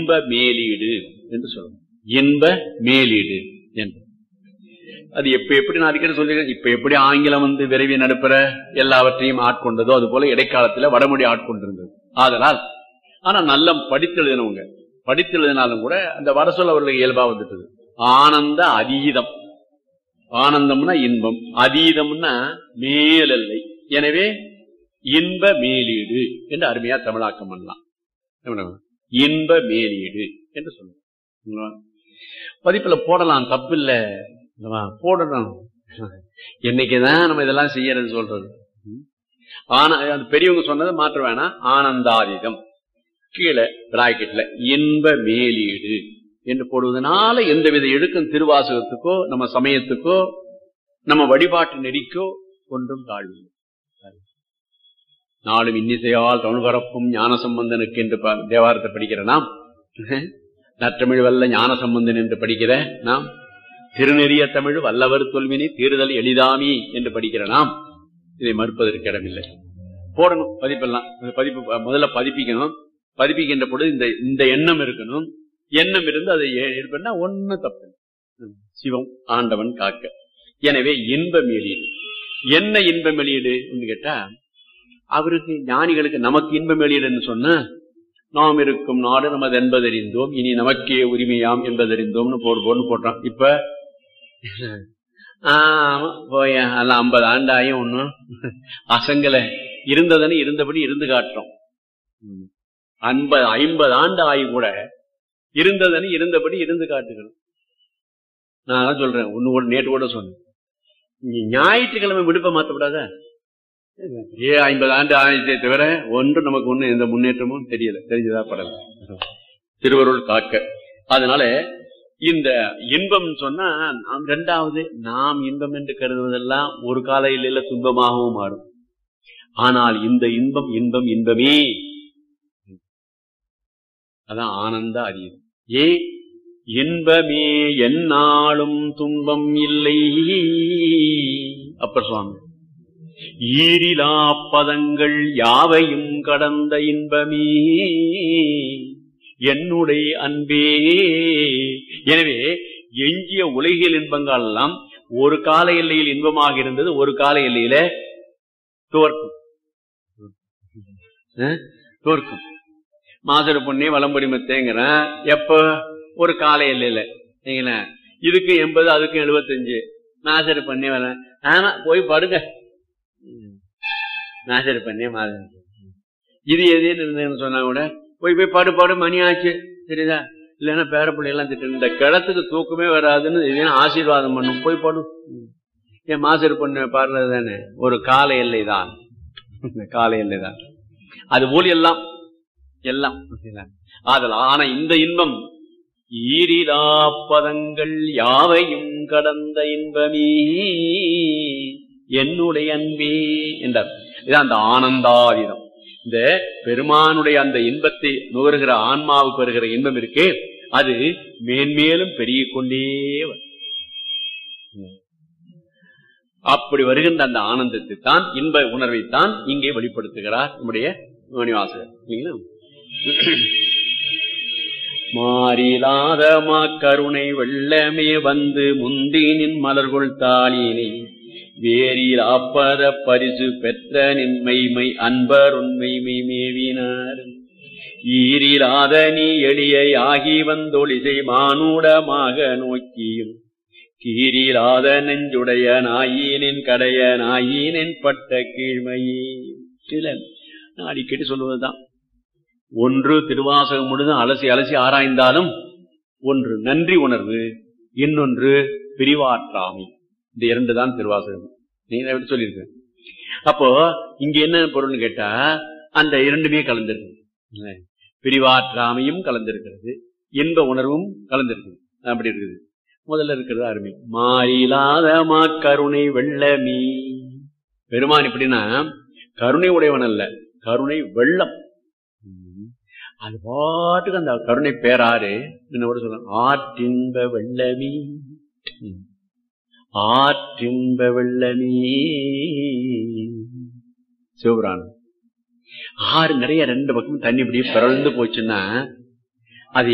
இன்ப மேலீடு என்று சொல்லணும் இன்ப மேலீடு என்று அது எப்ப எப்படி நான் அடிக்கடி சொல்லிருக்கேன் இப்ப எப்படி ஆங்கிலம் வந்து விரைவி நடுப்புற எல்லாவற்றையும் ஆட்கொண்டதோ அது போல இடைக்காலத்துல வடமொழி ஆட்கொண்டிருந்தது ஆதலால் ஆனா நல்ல படித்தெழுதினவங்க படித்தெழுதினாலும் கூட அந்த வரசொல் அவர்களுக்கு இயல்பா வந்துட்டது ஆனந்த அதீதம் ஆனந்தம்னா இன்பம் அதீதம்னா மேலல்லை எனவே இன்ப மேலீடு என்று அருமையா தமிழாக்கம் பண்ணலாம் இன்ப மேலீடு என்று சொல்லுவோம் பதிப்புல போடலாம் தப்பு இல்ல போடணும் என்னைக்குதான் நம்ம இதெல்லாம் செய்யறது சொல்றது ஆனா அந்த பெரியவங்க சொன்னதை மாற்ற வேணாம் ஆனந்தாதீதம் கீழே பிராக்கெட்ல இன்ப மேலீடு என்று போடுவதனால எந்தவித இழுக்கும் திருவாசகத்துக்கோ நம்ம சமயத்துக்கோ நம்ம வழிபாட்டு நெறிக்கோ ஒன்றும் தாழ்வில்லை நாளும் இன்னிசையால் தமிழ் பரப்பும் ஞான சம்பந்தனுக்கு என்று தேவாரத்தை படிக்கிற நாம் நற்றமிழ் வல்ல ஞான சம்பந்தன் என்று படிக்கிற நாம் திருநெறிய தமிழ் வல்லவர் தொல்வினை தீர்தல் எளிதாமி என்று படிக்கிற நாம் இதை மறுப்பதற்கு இடமில்லை போடணும் பதிப்பெல்லாம் பதிப்பு முதல்ல பதிப்பிக்கணும் பதிப்பிக்கின்ற பொழுது இந்த இந்த எண்ணம் இருக்கணும் எண்ணம் இருந்து அதை இருப்பா ஒன்னும் தப்பு சிவம் ஆண்டவன் காக்க எனவே இன்ப வெளியீடு என்ன இன்ப வெளியீடு கேட்டா அவருக்கு ஞானிகளுக்கு நமக்கு இன்ப வெளியீடுன்னு சொன்ன நாம் இருக்கும் நாடு நமது என்பதறிந்தோம் இனி நமக்கே உரிமையாம் என்பதறிந்தோம்னு போடு போன்னு போட்டான் இப்ப ஆமா போய அல்ல ஐம்பது ஆண்டாயும் ஒன்னும் அசங்கல இருந்ததுன்னு இருந்தபடி இருந்து காட்டுறோம் ஐம்பது ஐம்பது ஆண்டு ஆகி கூட இருந்ததுன்னு இருந்தபடி இருந்து காட்டுகிறோம் நான் தான் சொல்றேன் ஒன்னு கூட நேற்று கூட சொன்னேன் ஞாயிற்றுக்கிழமை விடுப்ப மாத்தப்படாத ஏ ஐம்பது ஆண்டு ஆயிரத்தை தவிர ஒன்று நமக்கு ஒண்ணு எந்த முன்னேற்றமும் தெரியல தெரிஞ்சதா படல திருவருள் காக்க அதனால இந்த இன்பம் சொன்னா நாம் ரெண்டாவது நாம் இன்பம் என்று கருதுவதெல்லாம் ஒரு கால இல்லையில துன்பமாகவும் மாறும் ஆனால் இந்த இன்பம் இன்பம் இன்பமே அதான் ஆனந்த அறியும் ஏ இன்பமே என்னாலும் துன்பம் இல்லை அப்பர் சுவாமி ஈரிலா பதங்கள் யாவையும் கடந்த இன்பமே என்னுடைய அன்பே எனவே எஞ்சிய உலகியல் இன்பங்கள் எல்லாம் ஒரு கால எல்லையில் இன்பமாக இருந்தது ஒரு கால எல்லையில தோற்கும் தோற்கும் மாசரு பொண்ணே வளம்பொடி மத்தேங்கிறேன் எப்ப ஒரு கால எல்லையில இதுக்கு எண்பது அதுக்கும் எழுபத்தஞ்சு நாசரு பண்ணி வர ஆமா போய் படுங்க நாசரு பண்ணி மாதம் இது எதுன்னு இருந்தேன்னு சொன்னா கூட போய் போய் பாடு பாடு மணி ஆச்சு சரிதா இல்லைன்னா பேர பிள்ளையெல்லாம் திட்டு இந்த கிடத்துக்கு தூக்கமே வராதுன்னு இது ஆசீர்வாதம் பண்ணும் போய் பாடு என் மாசரு பண்ண பாடுறது தானே ஒரு கால எல்லை தான் கால எல்லை தான் அது போல் எல்லாம் எல்லாம் அதில் ஆனா இந்த இன்பம் ஈரிலா பதங்கள் யாவையும் கடந்த இன்பமே என்னுடைய அன்பே என்றார் இதான் அந்த ஆனந்தாதிதம் இந்த பெருமானுடைய அந்த இன்பத்தை நுகர்கிற ஆன்மாவுக்கு வருகிற இன்பம் இருக்கே அது மேன்மேலும் பெருகிக் கொண்டே அப்படி வருகின்ற அந்த ஆனந்தத்தை தான் இன்ப உணர்வை தான் இங்கே வெளிப்படுத்துகிறார் நம்முடைய மணிவாசகர் இல்லைங்களா மாறிலாத கருணை வெள்ளமே வந்து முந்தினின் மலர்கொள் தாளினை வேரில் ஆப்பத பரிசு பெற்ற நின்மைமை அன்பர் உண்மைமை மேவினார் ஈரிலாத நீ எளியை ஆகி வந்தொழிசை மானுடமாக நோக்கியும் கீரிலாத நெஞ்சுடைய நாயினின் கடைய நாயினின் பட்ட கீழ்மையே சில நான் அடிக்கடி சொல்லுவதுதான் ஒன்று திருவாசகம் முழுதும் அலசி அலசி ஆராய்ந்தாலும் ஒன்று நன்றி உணர்வு இன்னொன்று பிரிவாற்றாமை இந்த இரண்டு தான் திருவாசகம் நீங்க எப்படி சொல்லியிருக்க அப்போ இங்க என்ன பொருள்னு கேட்டா அந்த இரண்டுமே கலந்திருக்கு பிரிவாற்றாமையும் கலந்திருக்கிறது இன்ப உணர்வும் கலந்திருக்குது அப்படி இருக்குது முதல்ல இருக்கிறது அருமை மாறிலாத மா கருணை வெள்ளமீ பெருமான் எப்படின்னா கருணை உடையவன் அல்ல கருணை வெள்ளம் அது பாட்டுக்கு அந்த கருணை பேராறு என்ன கூட சொல்ல ஆற்றின்ப வெள்ளமீ ஆற்றின்ப வெள்ளமீ சிவபுராணம் ஆறு நிறைய ரெண்டு பக்கமும் தண்ணி இப்படி பிறந்து போச்சுன்னா